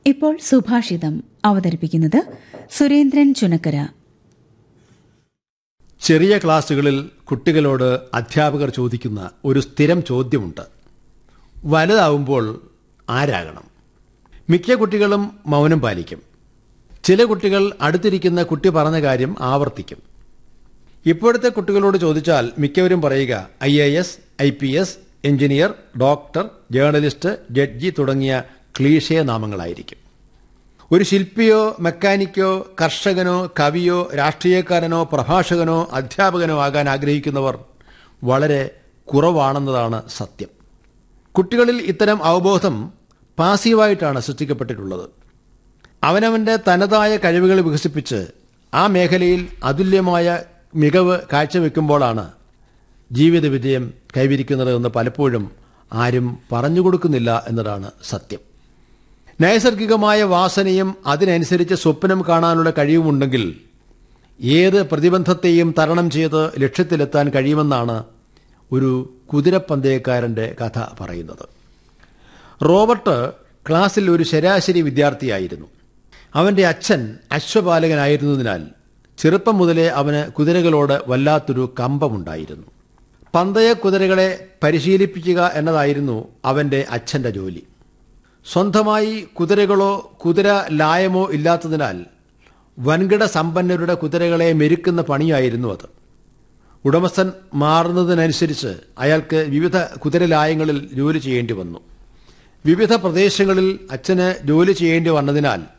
ഇപ്പോൾ സുഭാഷിതം അവതരിപ്പിക്കുന്നത് സുരേന്ദ്രൻ ചുനക്കര ചെറിയ ക്ലാസ്സുകളിൽ കുട്ടികളോട് അധ്യാപകർ ചോദിക്കുന്ന ഒരു സ്ഥിരം ചോദ്യമുണ്ട് വലുതാവുമ്പോൾ ആരാകണം മിക്ക കുട്ടികളും മൗനം പാലിക്കും ചില കുട്ടികൾ അടുത്തിരിക്കുന്ന കുട്ടി പറഞ്ഞ കാര്യം ആവർത്തിക്കും ഇപ്പോഴത്തെ കുട്ടികളോട് ചോദിച്ചാൽ മിക്കവരും പറയുക I A S I P S engineer doctor journalist judge തുടങ്ങിയ ക്ലീഷേ നാമങ്ങളായിരിക്കും ഒരു ശില്പിയോ മെക്കാനിക്കോ കർഷകനോ കവിയോ രാഷ്ട്രീയക്കാരനോ പ്രഭാഷകനോ അധ്യാപകനോ ആകാൻ ആഗ്രഹിക്കുന്നവർ വളരെ കുറവാണെന്നതാണ് സത്യം കുട്ടികളിൽ ഇത്തരം അവബോധം പാസീവായിട്ടാണ് സൃഷ്ടിക്കപ്പെട്ടിട്ടുള്ളത് അവനവൻ്റെ തനതായ കഴിവുകൾ വികസിപ്പിച്ച് ആ മേഖലയിൽ അതുല്യമായ മികവ് കാഴ്ചവെക്കുമ്പോഴാണ് ജീവിത വിജയം കൈവരിക്കുന്നത് എന്ന് പലപ്പോഴും ആരും പറഞ്ഞു കൊടുക്കുന്നില്ല എന്നതാണ് സത്യം നൈസർഗികമായ വാസനയും അതിനനുസരിച്ച് സ്വപ്നം കാണാനുള്ള കഴിവുമുണ്ടെങ്കിൽ ഏത് പ്രതിബന്ധത്തെയും തരണം ചെയ്ത് ലക്ഷ്യത്തിലെത്താൻ കഴിയുമെന്നാണ് ഒരു കുതിരപ്പന്തയക്കാരൻ്റെ കഥ പറയുന്നത് റോബർട്ട് ക്ലാസ്സിൽ ഒരു ശരാശരി വിദ്യാർത്ഥിയായിരുന്നു അവൻ്റെ അച്ഛൻ അശ്വപാലകനായിരുന്നതിനാൽ ചെറുപ്പം മുതലേ അവന് കുതിരകളോട് വല്ലാത്തൊരു കമ്പമുണ്ടായിരുന്നു പന്തയ കുതിരകളെ പരിശീലിപ്പിക്കുക എന്നതായിരുന്നു അവൻ്റെ അച്ഛൻ്റെ ജോലി സ്വന്തമായി കുതിരകളോ കുതിര ലായമോ ഇല്ലാത്തതിനാൽ വൻകിട സമ്പന്നരുടെ കുതിരകളെ മെരുക്കുന്ന പണിയായിരുന്നു അത് ഉടമസ്ഥൻ മാറുന്നതിനനുസരിച്ച് അയാൾക്ക് വിവിധ കുതിരലായങ്ങളിൽ ജോലി ചെയ്യേണ്ടി വന്നു വിവിധ പ്രദേശങ്ങളിൽ അച്ഛന് ജോലി ചെയ്യേണ്ടി വന്നതിനാൽ